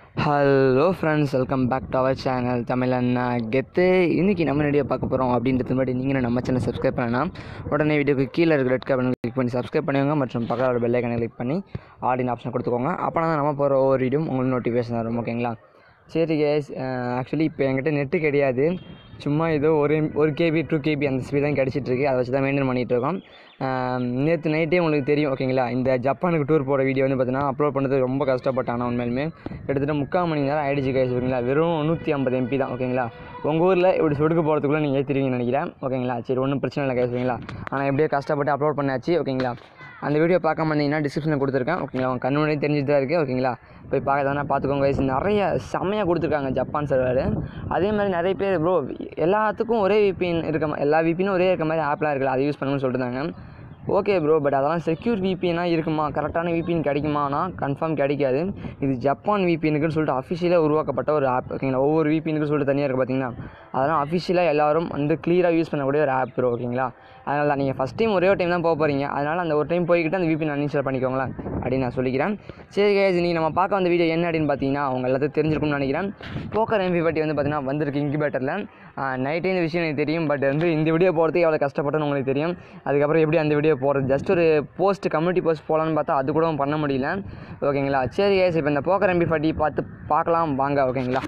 Hello friends welcome back to our channel Tamizhan Gethu இன்றைக்கி நம்ம video பார்க்க போகிறோம் அப்படின்றது முன்னாடி நீங்கள் நம்ம சேனல் சப்ஸ்கிரைப் பண்ணலாம் உடனே வீடியோக்கு கீழே இருக்கிற ரெட் கபன் கிளிக் பண்ணி சப்ஸ்கிரைப் பண்ணுவாங்க மற்றும் பக்கத்தில் பெல் ஐக்கனை கிளிக் பண்ணி ஆடின் ஆப்ஷன் கொடுத்துக்கோங்க அப்போ தான் நம்ம போகிற ஒவ்வொரு வீடியோ உங்களுக்கு நோட்டிஃபிகேஷன் வரும் ஓகேங்களா சரி கேஸ் ஆக்சுவலி இப்போ என்கிட்ட நெட்டு கிடையாது சும்மா ஏதோ ஒரு ஒரு கேபி டூ கேபி அந்த ஸ்பீட் தான் கிடச்சிட்டு இருக்கு அதை வச்சு தான் மெயின்டைன் பண்ணிகிட்டு இருக்கோம் நேற்று நைட்டே உங்களுக்கு தெரியும் ஓகேங்களா இந்த ஜப்பானுக்கு டூர் போகிற வீடியோ வந்து பார்த்தீங்கன்னா அப்லோட் பண்ணுறது ரொம்ப கஷ்டப்பட்டானா உண்மையிலுமே கிட்டத்தட்ட முக்கால் மணி நேரம் ஆயிடுச்சு கைஸ் ஓகேங்களா வெறும் நூற்றி ஐம்பது எம்பி தான் ஓகேங்களா உங்கள் ஊரில் இப்படி சொடுக்கு போகிறதுக்குள்ளே நீங்கள் ஏற்றிருவீங்கன்னு நினைக்கிறேன் ஓகேங்களா சரி ஒன்றும் பிரச்சனை இல்லை கைஸ் ஓகேங்களா ஆனால் எப்படியோ கஷ்டப்பட்டு அப்லோட் பண்ணாச்சு ஓகேங்களா அந்த வீடியோ பார்க்காம இருந்தீங்கன்னா டிஸ்கிரிப்ஷனில் கொடுத்துருக்கேன் ஓகேங்களா உங்கள் கண்ணு முன்னாடி தெரிஞ்சுட்டு தான் இருக்குது ஓகேங்களா போய் பார்க்கறதுனா பார்த்துக்கோங்க guys. நிறைய செம்மையாக கொடுத்துருக்காங்க ஜப்பான் சர்வர் அதே மாதிரி நிறைய பேர் ப்ரோ எல்லாத்துக்கும் ஒரே விபிஎன் இருக்க மா- எல்லா விபினும் ஒரே இருக்க மாதிரி ஆப்லாம் இருக்குல்ல அதை யூஸ் பண்ணணும்னு சொல்லிட்டுருந்தாங்க ஓகே ப்ரோ பட் அதெல்லாம் செக்யூர் விபிஎனாக இருக்குமா கரெக்டான விபிஎன் கிடைக்குமானா கன்ஃபார்ம் கிடைக்காது இது ஜப்பான் விபிஎனுக்குன்னு சொல்லிட்டு அஃபிஷியலாக உருவாக்கப்பட்ட ஒரு ஆப் ஓகேங்களா ஒவ்வொரு விபிஎனுக்கு சொல்லிட்டு தனியாக இருக்குது பார்த்தீங்கன்னா அதெல்லாம் அஃபிஷியலாக எல்லாரும் வந்து க்ளியராக யூஸ் பண்ணக்கூடிய ஒரு ஆப் ப்ரோ ஓகேங்களா அதனால தான் நீங்கள் ஃபஸ்ட் டைம் ஒரே ஒரு டைம் தான் போக போகிறீங்க அதனால் அந்த ஒரு டைம் போய்கிட்டு அந்த விபிஎன் அன்இன்ஸ்டால் பண்ணிக்கோங்களேன் அப்படின்னு நான் சொல்லிக்கிறேன் சரி guys நீ நம்ம பார்க்க வந்த வீடியோ என்ன அப்படின்னு பார்த்தீங்கன்னா அவங்க எல்லாத்தையும் தெரிஞ்சிருக்கும்னு நினைக்கிறேன் போக்கர் எம்பி பட்டி வந்து பார்த்தீங்கன்னா வந்திருக்கு இன்குபேட்டரில் நைட்டே இந்த விஷயம் எனக்கு தெரியும் பட் வந்து இந்த வீடியோ போகிறதுக்கு எவ்வளோ கஷ்டப்பட்டேன்னு உங்களுக்கு தெரியும் அதுக்கப்புறம் எப்படி அந்த வீடியோ போகிறது ஜஸ்ட் ஒரு போஸ்ட் கம்யூனிட்டி போஸ்ட் போகலான்னு பார்த்தா அது கூட பண்ண முடியல ஓகேங்களா சரி guys இப்போ இந்த போக்கர் எம்பி பட்டி பார்த்து பார்க்கலாம் வாங்க ஓகேங்களா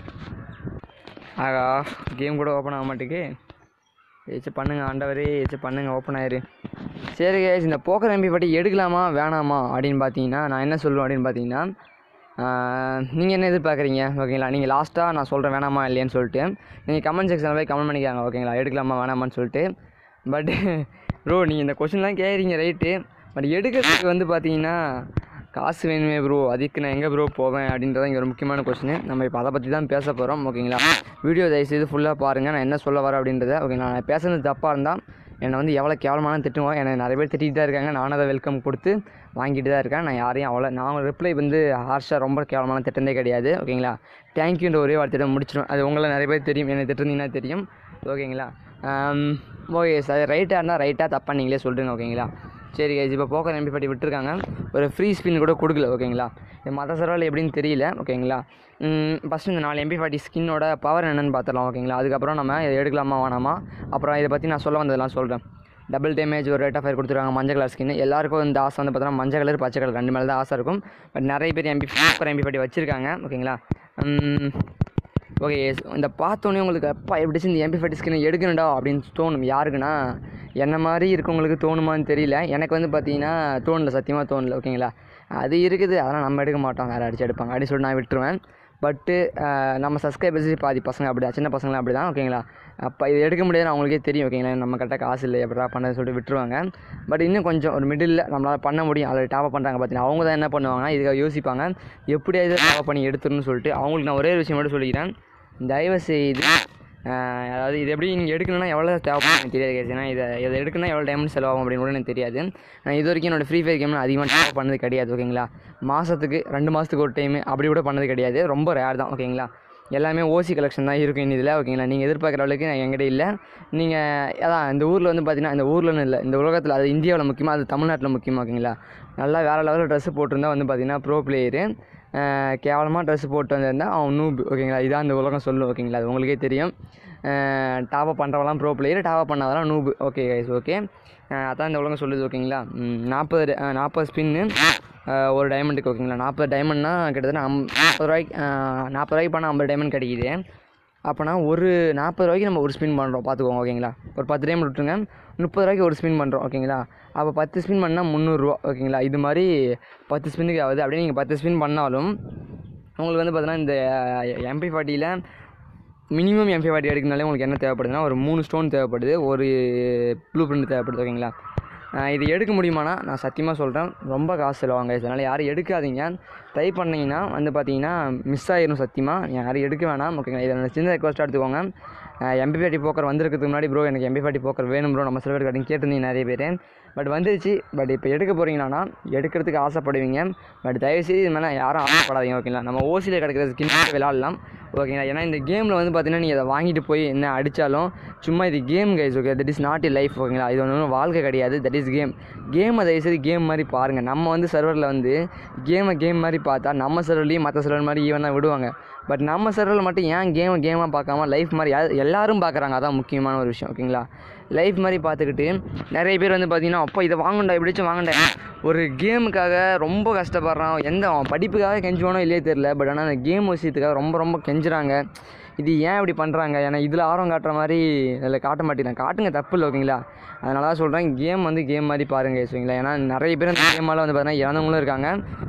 ஆகா கேம் கூட ஓப்பன் ஆக மாட்டேக்கு ஏச்சு பண்ணுங்க ஆண்டவரே ஏச்சு பண்ணுங்க ஓப்பன் ஆயிரு சரி guys இந்த போக்கர் எம்பி பட்டி எடுக்கலாமா வேணாமா அப்படின்னு பார்த்தீங்கன்னா நான் என்ன சொல்லுவேன் அப்படின்னு பார்த்தீங்கன்னா நீங்கள் என்ன எதிர்பார்க்குறீங்க ஓகேங்களா நீங்கள் லாஸ்ட்டாக நான் சொல்கிறேன் வேணாமா இல்லையான்னு சொல்லிட்டு நீங்கள் கமெண்ட் செக்ஷனில் போய் கமெண்ட் பண்ணிக்காங்க ஓகேங்களா எடுக்கலாமா வேணாமான்னு சொல்லிட்டு பட் ப்ரோ நீங்கள் இந்த கொஷின்லாம் கேட்குறீங்க ரைட்டு பட் எடுக்கிறதுக்கு வந்து பார்த்தீங்கன்னா காசு வேணுமே ப்ரோ அதுக்கு நான் எங்கே ப்ரோ போவேன் அப்படின்றத இங்கே ஒரு முக்கியமான கொஸ்டின் நம்ம இப்போ அதை பற்றி தான் பேச போகிறோம் ஓகேங்களா வீடியோ தயவுசெய்து ஃபுல்லாக பாருங்கள் நான் என்ன சொல்ல வரேன் அப்படின்றத ஓகேங்களா நான் பேசுறது தப்பாக இருந்தால் என்னை வந்து எவ்வளோ கேவலமான திட்டுவோம் என்னை நிறைய பேர் திட்டிகிட்டு தான் இருக்காங்க நானும் அதை வெல்கம் கொடுத்து வாங்கிட்டு தான் இருக்கேன் நான் யாரையும் அவ்வளோ நான் ரிப்ளை வந்து ஹார்ஷாக ரொம்ப கேவலமான திட்டந்தே கிடையாது ஓகேங்களா தேங்க்யூன்ற ஒரே வார்த்தையிட முடிச்சிடும் அது உங்களை நிறைய பேர் தெரியும் என்னை திட்டிருந்தீங்கன்னா தெரியும் ஓகேங்களா ஓகே சார் ரைட்டாக இருந்தால் ரைட்டாக தப்பாக நீங்களே சொல்லுங்க ஓகேங்களா சரி கைஸ் இப்போ போக்கர் எம்பி பட்டி விட்டுருக்காங்க ஒரு ஃப்ரீ ஸ்பின் கூட கொடுக்கல ஓகேங்களா இது மற்ற சர்வரில் எப்படின்னு தெரியல ஓகேங்களா ஃபஸ்ட்டு இந்த நாலு எம்பி ஃபார்ட்டி ஸ்கின்னோட பவர் என்னன்னு பார்த்துடலாம் ஓகேங்களா அதுக்கப்புறம் நம்ம இதை எடுக்கலாமா வேணாமா அப்புறம் இதை பற்றி நான் சொல்ல வந்ததெல்லாம் சொல்கிறேன் டபுள் டேமேஜ் ஒரு ரேட் ஆஃப் ஃபயர் கொடுத்துருக்காங்க மஞ்சள் கலர் ஸ்கின் எல்லாருக்கும் இந்த ஆசை வந்து பார்த்தோன்னா மஞ்சள் கலர் பச்சை கலர் ரெண்டு மேலே தான் ஆசை இருக்கும் பட் நிறைய பேர் எம்பி போக்கர் எம்பி ஃபார்ட்டி வச்சுருக்காங்க ஓகேங்களா ஓகே இந்த பார்த்தோன்னே உங்களுக்கு அப்பா எப்படிச்சு இந்த எம்பி ஃபைட் ஸ்கின் எடுக்கணும்டா அப்படின்னு தோணும் யாருக்குன்னா என்ன மாதிரி இருக்கவங்களுக்கு தோணுமான்னு தெரியல எனக்கு வந்து பார்த்தீங்கன்னா தோணல சத்தியமாக தோணல ஓகேங்களா அது இருக்குது அதெல்லாம் நம்ம எடுக்க மாட்டோம் வேறு அடிச்சு எடுப்பாங்க அப்படின்னு சொல்லி நான் விட்டுருவேன் பட்டு நம்ம சப்ஸ்கிரைபர்ஸ் பாதி பசங்க அப்படி தான் சின்ன பசங்களாம் அப்படி தான் ஓகேங்களா அப்போ இது எடுக்க முடியாதுன்னு அவங்களுக்கே தெரியும் ஓகேங்களா நம்ம கரெக்டாக காசு இல்லை எப்படா பண்ண சொல்லிட்டு விட்டுருவாங்க பட் இன்னும் கொஞ்சம் ஒரு மிடில் நம்மளால் பண்ண முடியும் அதில் டாப் பண்ணுறாங்க பார்த்தீங்கன்னா அவங்க தான் என்ன பண்ணுவாங்கன்னா இதுக்காக யோசிப்பாங்க எப்படியாவது டாப் பண்ணி எடுத்துடணும்னு சொல்லிட்டு அவங்களுக்கு நான் ஒரே ஒரு விஷயம் மட்டும் சொல்லிக்கிறேன் தயவு செய்து ஆஹ் அதாவது இது எப்படி நீங்கள் எடுக்கணும்னா எவ்வளோ தேவைப்படும் எனக்கு தெரியாது guys. ஏன்னா இதை இதை எடுக்கணும்னா எவ்வளோ டைமண்ட் செலவாகும் அப்படின்னு கூட எனக்கு தெரியாது நான் இது வரைக்கும் என்னோட ஃப்ரீ ஃபயர் கேம் அதிகமாக டாப் பண்ணது கிடையாது ஓகேங்களா மாதத்துக்கு ரெண்டு மாதத்துக்கு ஒரு டைம் அப்படி கூட பண்ணது கிடையாது ரொம்ப ரேர் தான் ஓகேங்களா எல்லாமே ஓசி கலெக்ஷன் தான் இருக்கும் இந்த இதில் ஓகேங்களா நீங்கள் எதிர்பார்க்குற அளவுக்கு நான் என்கிட்ட இல்லை நீங்கள் அதான் இந்த ஊரில் வந்து பார்த்தீங்கன்னா இந்த ஊர்லன்னு இல்லை இந்த உலகத்தில் அது இந்தியாவில் முக்கியமாக அது தமிழ்நாட்டில் முக்கியமாக ஓகேங்களா நல்லா வேறு லெவலில் ட்ரெஸ்ஸு போட்டிருந்தா வந்து பார்த்தீங்கன்னா ப்ரோ பிளேயரு கேவலமாக ட்ரெஸ் போட்டு வந்திருந்தா அவன் நூப் ஓகேங்களா இதான் இந்த உலகம் சொல்லும் ஓகேங்களா அது உங்களுக்கே தெரியும் டாப்அப் பண்ணுறவெல்லாம் ப்ரோ பிளேயர் டாப்அப் பண்ணாதெல்லாம் நூப் ஓகே கைஸ் ஓகே அதான் இந்த உலகம் சொல்லுது ஓகேங்களா நாற்பது நாற்பது ஸ்பின்னு ஒரு டைமண்டுக்கு ஓகேங்களா நாற்பது டைமண்ட்னா கிட்டத்தட்ட அம் நாற்பது ரூபாய்க்கு நாற்பது ரூபாய்க்கு பண்ணால் ஐம்பது டைமண்ட் கிடைக்குது அப்போனா ஒரு நாற்பது ரூபாய்க்கு நம்ம ஒரு ஸ்பின் பண்ணுறோம் பார்த்துக்கோங்க ஓகேங்களா ஒரு பத்து டைம் விட்டுருங்க முப்பது ரூபாய்க்கு ஒரு ஸ்பின் பண்ணுறோம் ஓகேங்களா அப்போ பத்து ஸ்பின் பண்ணால் முந்நூறுரூவா ஓகேங்களா இது மாதிரி பத்து ஸ்பின்னுக்கு ஆகுது அப்படியே நீங்கள் பத்து ஸ்பின் பண்ணாலும் உங்களுக்கு வந்து பார்த்தீங்கன்னா இந்த எம்பி ஃபார்ட்டியில் மினிமம் எம்பி ஃபார்ட்டி எடுக்கனாலே உங்களுக்கு என்ன தேவைப்படுதுன்னா ஒரு மூணு ஸ்டோன் தேவைப்படுது ஒரு ப்ளூ பிரிண்ட் தேவைப்படுது ஓகேங்களா ஆஹ் இது எடுக்க முடியுமானா நான் சத்தியமாக சொல்கிறேன் ரொம்ப காசு செலவாங்க அதனால் யாரும் எடுக்காதீங்க ட்ரை பண்ணீங்கன்னா வந்து பார்த்தீங்கன்னா மிஸ் ஆயிரும் சத்தியமாக யாரும் எடுக்க வேணாம் ஓகேங்களா இதை நான் சின்ன ரெக்வஸ்ட்டாக எடுத்துக்கோங்க எம்பி ஃபார்ட்டி போக்கர் வந்திருக்கிறதுக்கு முன்னாடி ப்ரோ எனக்கு எம்பி ஃபார்ட்டி போக்கர் வேணும் ப்ரோ நம்ம சிலவர் கட்டிங் கேட்டிருந்தீங்க நிறைய பேர் பட் வந்துருச்சு பட் இப்போ எடுக்க போகிறீங்கன்னா எடுக்கிறதுக்கு ஆசைப்படுவீங்க பட் தயவுசெய்து இது மேலே யாரும் ஆசைப்படாதீங்க ஓகேங்களா நம்ம ஓசியில் கிடைக்கிற ஸ்கின் விளாட்லாம் ஓகேங்களா ஏன்னா இந்த கேமில் வந்து பார்த்தீங்கன்னா நீங்கள் அதை வாங்கிட்டு போய் என்ன அடித்தாலும் சும்மா இது game guys okay that is not a life ஓகேங்களா இது ஒன்றும் வாழ்க்கை கிடையாது தட் இஸ் கேம் கேமை தயவுசெய்து கேம் மாதிரி பாருங்கள் நம்ம வந்து சர்வரில் வந்து கேமை கேம் மாதிரி பார்த்தா நம்ம சர்வர்லேயும் மற்ற சர்வர் மாதிரி ஈவன் தான் விடுவாங்க பட் நம்ம சர்வரில் மட்டும் ஏன் கேம் கேமாக பார்க்காம லைஃப் மாதிரி யா- எல்லாரும் பார்க்குறாங்க அதான் முக்கியமான ஒரு விஷயம் ஓகேங்களா லைஃப் மாதிரி பார்த்துக்கிட்டு நிறைய பேர் வந்து பார்த்தீங்கன்னா அப்போ இதை வாங்கண்டா எப்படிச்சும் வாங்கண்டா ஒரு கேமுக்காக ரொம்ப கஷ்டப்படுறான் எந்த அவன் படிப்புக்காக கெஞ்சுவானோ இல்லையே தெரில பட் ஆனால் அந்த கேம் விஷயத்துக்காக ரொம்ப ரொம்ப கெஞ்சுறாங்க இது ஏன் இப்படி பண்ணுறாங்க ஏன்னா இதில் ஆர்வம் காட்டுற மாதிரி அதில் காட்ட மாட்டேங்கிறாங்க காட்டுங்க தப்பு இல்லை ஓகேங்களா அதனால தான் சொல்கிறேன் கேம் வந்து கேம் மாதிரி பாருங்க சரிங்களா ஏன்னா நிறைய பேர் அந்த கேமால் வந்து பார்த்தீங்கன்னா இறந்தவங்களும் இருக்காங்க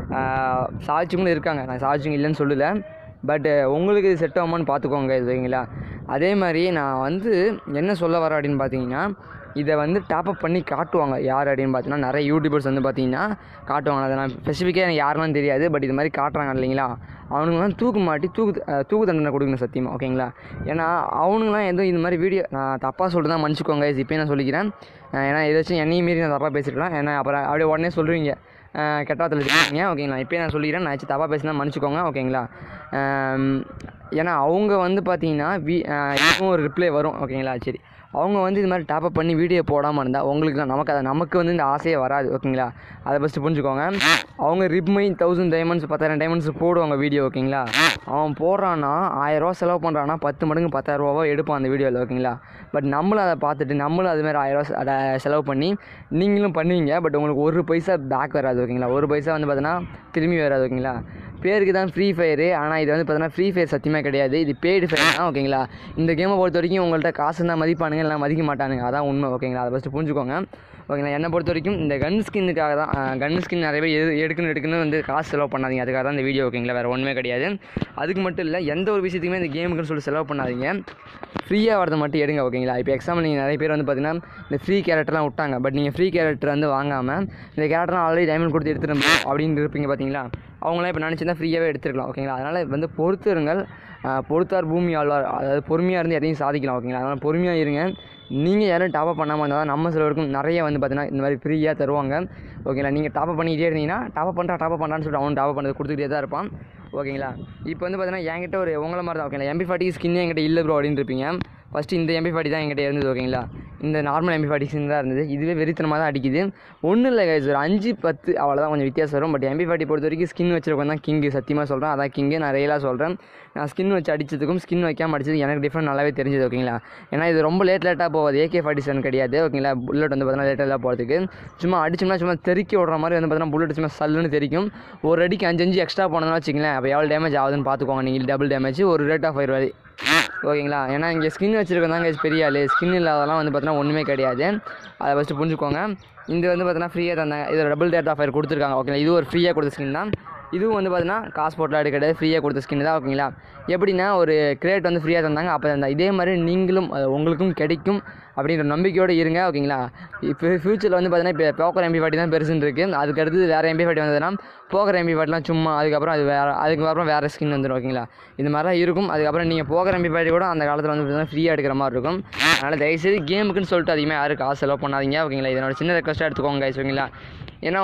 ஆஹ் சாதிச்சவங்களும் இருக்காங்க நான் சாதிச்சவங்க இல்லைன்னு சொல்லலை பட் உங்களுக்கு இது செட் ஆகுமான்னு பார்த்துக்கோங்க சரிங்களா அதே மாதிரி நான் வந்து என்ன சொல்ல வரேன் அப்படின்னு பார்த்தீங்கன்னா இதை வந்து டாப்அப் பண்ணி காட்டுவாங்க யார் அப்படின்னு பார்த்தீங்கன்னா நிறைய யூடியூபர்ஸ் வந்து பார்த்தீங்கன்னா காட்டுவாங்க அதை நான் ஸ்பெசிஃபிக்காக எனக்கு யாருன்னு தெரியாது பட் இது மாதிரி காட்டுறாங்க இல்லைங்களா அவனுங்களாம் தூக்கு மாட்டி தூக்கு அஹ் தூக்கு தண்டனை கொடுக்கணும் சத்தியமாக ஓகேங்களா ஏன்னா அவனுங்களாம் எதுவும் இந்த மாதிரி வீடியோ நான் தப்பாக சொல்லிட்டு தான் மன்னிச்சுக்கோங்க இப்போ நான் சொல்லிக்கிறேன் அஹ் ஏன்னா ஏதாச்சும் என்னையும் மீறி நான் தப்பாக பேசிருக்கலாம் ஏன்னா அப்புறம் அப்படியே உடனே சொல்லுவீங்க கெட்டாத்தில் இருக்கீங்க ஓகேங்களா இப்போ நான் சொல்லிக்கிறேன் நான் தப்பாக பேசினா மன்னிச்சுக்கோங்க ஓகேங்களா ஆம், ஏன்னா அவங்க வந்து பார்த்தீங்கன்னா வீ அஹ் இதுக்கும் ஒரு ரிப்ளை வரும் ஓகேங்களா சரி அவங்க வந்து இது மாதிரி டாப்அப் பண்ணி வீடியோ போடாமல் இருந்தால் உங்களுக்கு தான் நமக்கு அதை நமக்கு வந்து இந்த ஆசையே வராது ஓகேங்களா அதை ஃபஸ்ட்டு புரிஞ்சுக்கோங்க அவங்க ரிப்மை தௌசண்ட் டைமண்ட்ஸ் பத்தாயிரம் டைமண்ட்ஸ் போடுவாங்க வீடியோ ஓகேங்களா அவன் போடுறான்னா ஆயிரரூவா செலவு பண்ணுறான்னா பத்து மடங்கு பத்தாயிரரூவாவோ எடுப்பான் அந்த வீடியோவில் ஓகேங்களா பட் நம்மளும் அதை பார்த்துட்டு நம்மளும் அதுமாதிரி ஆயிரரூவா அதை செலவு பண்ணி நீங்களும் பண்ணுவீங்க பட் உங்களுக்கு ஒரு பைசா பேக் வராது ஓகேங்களா ஒரு பைசா வந்து பார்த்தீங்கன்னா திரும்பி வராது ஓகேங்களா பேருக்கு தான் ஃப்ரீ ஃபயரு ஆனால் இது வந்து பார்த்தீங்கன்னா ஃப்ரீ ஃபயர் சத்தியமாக கிடையாது இது பெய்டு ஃபயர் தான் ஓகேங்களா இந்த கேமை பொறுத்த வரைக்கும் உங்கள்கிட்ட காசு தான் மதிப்பானுங்க இல்லை மதிக்க மாட்டானுங்க அதான் உண்மை ஓகேங்களா அதை ஃபஸ்ட்டு புரிஞ்சுக்கோங்க ஓகேங்களா என்னை பொறுத்த வரைக்கும் இந்த கன் ஸ்கின்னுக்காக தான் கன் ஸ்கின் நிறைய பேர் எது எடுக்கணும் எடுக்கணும் வந்து காசு செலவு பண்ணாதீங்க அதுக்காக தான் இந்த வீடியோ ஓகேங்களா வேறு ஒன்றுமே கிடையாது அதுக்கு மட்டும் இல்லை எந்த ஒரு விஷயத்துக்குமே இந்த கேமுக்குன்னு சொல்லி செலவு பண்ணாதீங்க ஃப்ரீயாக வரதை மட்டும் எடுங்க ஓகேங்களா இப்போ எக்ஸாம்பிள் நீங்கள் நிறைய பேர் வந்து பார்த்தீங்கன்னா இந்த ஃப்ரீ கேரக்டர்லாம் விட்டாங்க பட் நீங்கள் ஃப்ரீ கேரக்டர் வந்து வாங்காமல் இந்த கேரக்டர்லாம் ஆல்ரெடி டைமண்ட் கொடுத்து எடுத்துட்டு அப்படின்னு இருப்பீங்க பார்த்தீங்களா அவங்களாம் இப்போ நினச்சிருந்தா ஃப்ரீயாகவே எடுத்துருக்கலாம் ஓகேங்களா அதனால் வந்து பொறுத்திருங்கள் ஆஹ் பொறுத்தார் பூமி ஆழ்வார் அதாவது பொறுமையாக இருந்து எதையும் சாதிக்கலாம் ஓகேங்களா அதனால் பொறுமையாக இருங்க நீங்கள் யாரும் டாப்அப் பண்ணாமல் இருந்தால் தான் நம்ம சிலருக்கும் நிறைய வந்து பார்த்தீங்கன்னா இந்த மாதிரி ஃப்ரீயாக தருவாங்க ஓகேங்களா நீங்கள் டாப்அப் பண்ணிக்கிட்டே இருந்தீங்கன்னா டாப்அப் பண்ணுறா டாப்அப் பண்ணுறான்னு சொல்லிட்டு அவன் டாப்அப் பண்ணுறது கொடுத்துக்கிட்டே தான் இருப்பான் ஓகேங்களா இப்போ வந்து பார்த்தீங்கன்னா என்கிட்ட ஒரு உங்களை மாதிரி தான் ஓகேங்களா எம்பி ஃபார்ட்டி ஸ்கின் என்கிட்ட இல்லை ப்ரோ அப்படின்னு இருப்பீங்க ஃபஸ்ட்டு இந்த எம்பி ஃபார்ட்டி தான் என்கிட்ட இருந்தது ஓகேங்களா இந்த நார்மல் எம்பி ஃபார்ட்டி ஸ்கின் தான் இருந்தது இதுவே வெறித்தனமாக தான் அடிக்குது ஒன்றும் இல்லை guys ஒரு அஞ்சு பத்து அவ்வளோதான் கொஞ்சம் வித்தியாசம் வரும் பட் எம்பி ஃபார்ட்டி பொறுத்த வரைக்கும் ஸ்கின் வச்சிருக்கோம் தான் கிங்கு சத்தியமாக சொல்கிறேன் அதான் கிங்கு நான் ரியலாக சொல்கிறேன் நான் ஸ்கின் வச்சு அடிச்சதுக்கும் ஸ்கின் வைக்காம அடிச்சது எனக்கு டிஃப்ரெண்ட் நல்லாவே தெரிஞ்சது ஓகேங்களா ஏன்னா இது ரொம்ப லேட் லேட்டாக போகாது ஏகே ஃபார்ட்டி செவன் கிடையாது ஓகேங்களா புல்லட் வந்து பார்த்தீங்கன்னா லேட்டாக போகிறதுக்கு சும்மா அடிச்சோம்னா சும்மா தெறிக்கி விடுற மாதிரி வந்து பார்த்தீங்கன்னா புல்லட் சும்மா சல்லுன்னு தெரிக்கும் ஒரு அடிக்கு அஞ்சு அஞ்சு எக்ஸ்ட்ரா போனதுன்னா வச்சுங்களேன் அப்போ எவ்வளோ டேமேஜ் ஆகுதுன்னு பார்த்துக்கோங்க நீங்கள் டபுள் டேமேஜ் ஒரு ரேட் ஆஃப் ஃபயர் வரை ஓகேங்களா ஏன்னா இங்கே ஸ்கின் வச்சுருக்கோம் தாங்க பெரிய ஆள் ஸ்கின் இல்லாதெல்லாம் வந்து பார்த்தீங்கன்னா ஒன்றுமே கிடையாது அதை ஃபஸ்ட்டு புரிஞ்சுக்கோங்க இது வந்து பார்த்தீங்கன்னா ஃப்ரீயாக தந்தாங்க இது டபுள் டேட் ஆஃப் ஃபயர் கொடுத்துருக்காங்க ஓகேங்களா இது ஒரு ஃப்ரீயாக கொடுத்த ஸ்கின் தான் இதுவும் வந்து பார்த்தீங்கன்னா காசு போட்டலாம் எடுக்க கிடையாது ஃப்ரீயாக கொடுத்த ஸ்கின் தான் ஓகேங்களா எப்படின்னா ஒரு கிரேட் வந்து ஃப்ரீயாக தந்தாங்க அப்போ தந்தா இதே மாதிரி நீங்களும் அது உங்களுக்கும் கிடைக்கும் அப்படின்ற நம்பிக்கையோடு இருங்க ஓகேங்களா இப்போ ஃப்யூச்சரில் வந்து பார்த்தீங்கன்னா இப்போ போக்கர் எம்பி ஃபார்ட்டி தான் பெருசுன்னு இருக்குது அதுக்கு அடுத்து வேறு எம்பி ஃபார்ட்டி வந்ததுன்னா போக்கர் எம்பி ஃபார்ட்டிலாம் சும்மா அதுக்கப்புறம் அது வேறு அதுக்கப்புறம் வேறு ஸ்கின் வந்துடும் ஓகேங்களா இந்த மாதிரி தான் இருக்கும் அதுக்கப்புறம் நீங்கள் போக்கர் எம்பி ஃபார்ட்டி கூட அந்த காலத்தில் வந்து பார்த்தீங்கன்னா ஃப்ரீயாக எடுக்கிற மாதிரி இருக்கும் அதனால் தயவுசெய்து கேமுக்குன்னு சொல்லிட்டு அதிகமாக யாரும் காசு செலவு பண்ணாதீங்க ஓகேங்களா இதனோட சின்ன ரெக்வஸ்ட்டாக எடுத்துக்கோங்க guys, ஓகேங்களா ஏன்னா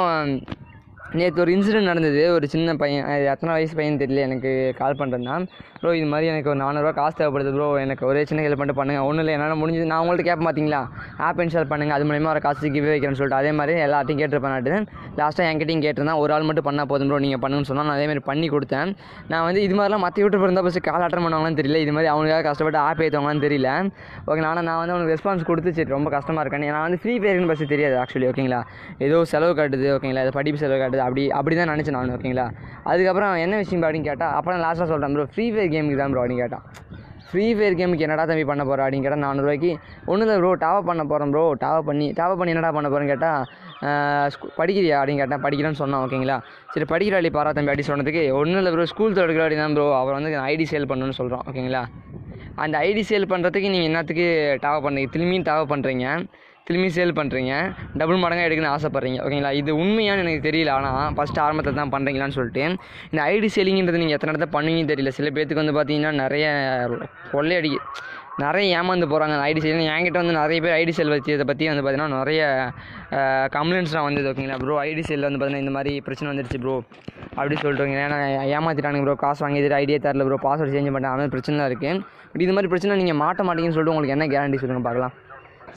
நேற்று ஒரு இன்சிடென்ட் நடந்தது ஒரு சின்ன பையன் அது எத்தனை வயசு பையன் தெரியல எனக்கு கால் பண்ணுறேன்னா ப்ரோ இது மாதிரி எனக்கு ஒரு நானூறுரூவா காசு தேவைப்படுது ப்ரோ எனக்கு ஒரே சின்ன ஹெல்ப் பண்ணிட்டு பண்ணுங்கள் ஒன்றும் இல்லை என்னால் முடிஞ்சது நான் உங்கள்கிட்ட கேட்பேன் பார்த்தீங்களா ஆப் இன்ஸ்டால் பண்ணுங்கள் அது மூலியமாக ஒரு காசு கிவே வைக்கிறேன்னு சொல்லிட்டு அதே மாதிரி எல்லாத்தையும் கேட்டிருப்பேன் நாட்டு லாஸ்ட்டாக என்கிட்டையும் கேட்டிருந்தேன் ஒரு ஆள் மட்டும் பண்ணால் போதும் ப்ரோ நீங்கள் பண்ணுன்னு சொன்னால் நான் அதே மாதிரி பண்ணி கொடுத்தேன் நான் வந்து இது மாதிரிலாம் மற்ற யூடியூப் இருந்தால் ஃபஸ்ட்டு கால் அட்டன் பண்ணுவாங்களான்னு தெரியல இது மாதிரி அவனுக்காக கஷ்டப்பட்டு ஆப் ஏற்றுவாங்களான்னு தெரியல ஓகே ஆனால் நான் வந்து அவனுக்கு ரெஸ்பான்ஸ் கொடுத்து சரி ரொம்ப கஷ்டமாக இருக்கேன் நான் வந்து ஃப்ரீ ஃபயர்னு ஃபஸ்ட்டு தெரியாது ஆக்சுவலி ஓகேங்களா ஏதோ செலவு காட்டுது ஓகேங்களா இது படிப்பு செலவு காட்டுது அப்படி அப்படி தான் நினச்சேன் நான் ஓகேங்களா அதுக்கப்புறம் என்ன விஷயம் அப்படின்னு கேட்டால் அப்புறம் லாஸ்ட்டாக சொல்கிறேன் ப்ரோ ஃப்ரீ ஃபயர் கேமுக்கு தான் ப்ரோ அப்படின்னு கேட்டான் ஃப்ரீ ஃபயர் கேமுக்கு என்னடா தம்பி பண்ண போகிற அப்படின்னு கேட்டால் நானூறுரூவாய்க்கு ஒன்றும் இல்லை ப்ரோ டாவப் பண்ண போகிறேன் ப்ரோ டாவப் பண்ணி டாவப் பண்ணி என்னடா பண்ண போகிறேன்னு கேட்டால் படிக்கிறியா அப்படின்னு கேட்டேன் படிக்கிறேன்னு சொன்னான் ஓகேங்களா சரி படிக்கிறாளி பாரா தம்பி அப்படி சொன்னதுக்கு ஒன்றும் இல்லை ப்ரோ ஸ்கூல் தொடக்கிற அப்படி தான் ப்ரோ அவர் வந்து ஐடி சேல் பண்ணணும்னு சொல்கிறோம் ஓகேங்களா அந்த ஐடி சேல் பண்ணுறதுக்கு நீங்கள் என்னத்துக்கு டாவப் பண்ணுறீங்க திரும்பியும் டாவப் பண்ணுறீங்க திரும்பி சேல் பண்ணுறீங்க டபுள் மடங்காக எடுக்கணும்னு ஆசைப்பட்றீங்க ஓகேங்களா இது உண்மையான்னு எனக்கு தெரியல ஆனால் ஃபஸ்ட்டு ஆரம்பத்தில் தான் பண்ணுறீங்களான்னு சொல்லிட்டு இந்த ஐடி சேலிங்கிறது நீங்கள் எத்தனை இடத்துல பண்ணுவீங்கன்னு தெரியல சில பேர்த்துக்கு வந்து பார்த்தீங்கன்னா நிறைய கொள்ளையடி நிறைய ஏமாந்து போகிறாங்க அந்த ஐடி சேல் என்கிட்ட வந்து நிறைய பேர் ஐடி சேல் வச்சதை பற்றி வந்து பார்த்தீங்கன்னா நிறைய கம்ப்ளைண்ட்ஸ்லாம் வந்தது ஓகேங்களா ப்ரோ ஐடி சேலில் வந்து பார்த்தீங்கன்னா இந்த மாதிரி பிரச்சனை வந்துருச்சு ப்ரோ அப்படி சொல்லிட்டு ஏன்னா ஏமாற்றிட்டானுங்க ப்ரோ காசு வாங்கிட்டு ஐடியா தரல ப்ரோ பாஸ்வேர்டு சேஞ்ச் பண்ணிட்டேன் அந்த மாதிரி பிரச்சனை இருக்குது பட் இது மாதிரி பிரச்சனை நீங்கள் மாட்ட மாட்டீங்கன்னு சொல்லிட்டு உங்களுக்கு என்ன கேரண்டி சொல்லுங்கள் பார்க்கலாம்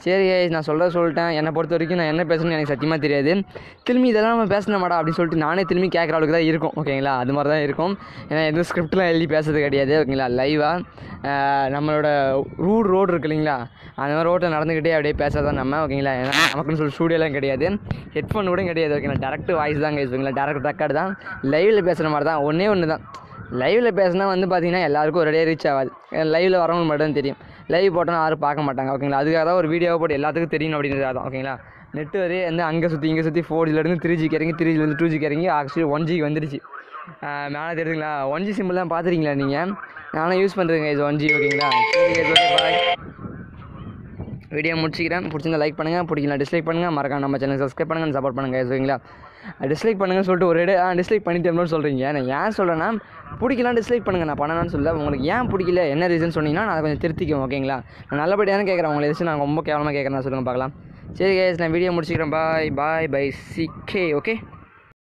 சரி guys, நான் சொல்கிறத சொல்லிட்டேன் என்னை பொறுத்த வரைக்கும் நான் என்ன பேசணும்னு எனக்கு சத்தியமாக தெரியாது திரும்பி இதெல்லாம் நம்ம பேசின மாட்டா அப்படின்னு சொல்லிட்டு நானே திரும்பி கேட்குற அளவுக்கு தான் இருக்கும் ஓகேங்களா அது மாதிரி தான் இருக்கும் ஏன்னா எதுவும் ஸ்கிரிப்ட்லாம் எழுதி பேசுறது கிடையாது ஓகேங்களா லைவாக நம்மளோட ரூட் ரோடு இருக்கு இல்லைங்களா அந்த மாதிரி ரோட்டில் நடந்துக்கிட்டே அப்படியே பேசுறது நம்ம ஓகேங்களா ஏன்னா நமக்குன்னு சொல்லி ஸ்டூடியோலாம் கிடையாது ஹெட்ஃபோன் கூட கிடையாது ஓகேங்களா டேரக்ட் வாய்ஸ் தான் ஓகேங்களா டேரக்ட் ரெக்கார்டு தான் லைவில் பேசுகிற மாதிரி தான் ஒன்றே ஒன்று தான் லைவில் பேசினா வந்து பார்த்தீங்கன்னா எல்லாருக்கும் ஒரே ரீச் ஆகாது லைவில் வரவங்க மட்டும் தான் தெரியும் லைவ் போட்டோன்னா யாரும் பார்க்க மாட்டாங்க ஓகேங்களா அதுக்காக தான் ஒரு வீடியோவை போட்டு எல்லாத்துக்கும் தெரியணும் அப்படின்றது தான் ஓகேங்களா நெட் வரையே வந்து அங்கே சுற்றி இங்கே சுற்றி ஃபோர் ஜிலேருந்து த்ரீ ஜிக்கு இறங்கி த்ரீ ஜிலேருந்து டூ ஜிக்கு இறங்கி ஆக்சுவலி ஒன் ஜிக்கு வந்துடுச்சு ஆஹ் மேலே தெரியுதுங்களா ஒன் ஜி சிம்பிள்லாம் பார்த்துருக்கீங்களா நீங்கள் நானும் யூஸ் பண்ணுறேங்க இது ஒன் ஜி ஓகேங்களா சரி ஓகே பாய் வீடியோ முடிச்சிக்கிறேன் பிடிச்சிருந்தா லைக் பண்ணுங்கள் பிடிக்கலாம் டிஸ்லைக் பண்ணுங்கள் மறக்காம நம்ம சேனல் சப்ஸ்கிரைப் பண்ணுங்கள் சப்போர்ட் பண்ணுங்கள் ஓகேங்களா டிஸ்லைக் பண்ணுங்கன்னு சொல்லிட்டு ஒரு இடம் ஆ டிஸ்லைக் பண்ணிட்டோம்னு சொல்கிறீங்க நான் ஏன் சொல்கிறேன்னா பிடிக்கலாம் டிஸ்லைக் பண்ணுங்கள் நான் பண்ணணும்னு சொல்ல உங்களுக்கு ஏன் பிடிக்கல என்ன ரீசன் சொன்னீங்கன்னா நான் அதை கொஞ்சம் திருத்திக்குவேன் ஓகேங்களா நான் நல்லபடியாக கேட்குறேன் உங்களை எதாச்சும் நான் ரொம்ப கேவலமாக கேட்குறேன் சொல்லுங்கள் பார்க்கலாம் சரி guys நான் வீடியோ முடிச்சிக்கிறேன் பாய் பாய் பை சிக்கே ஓகே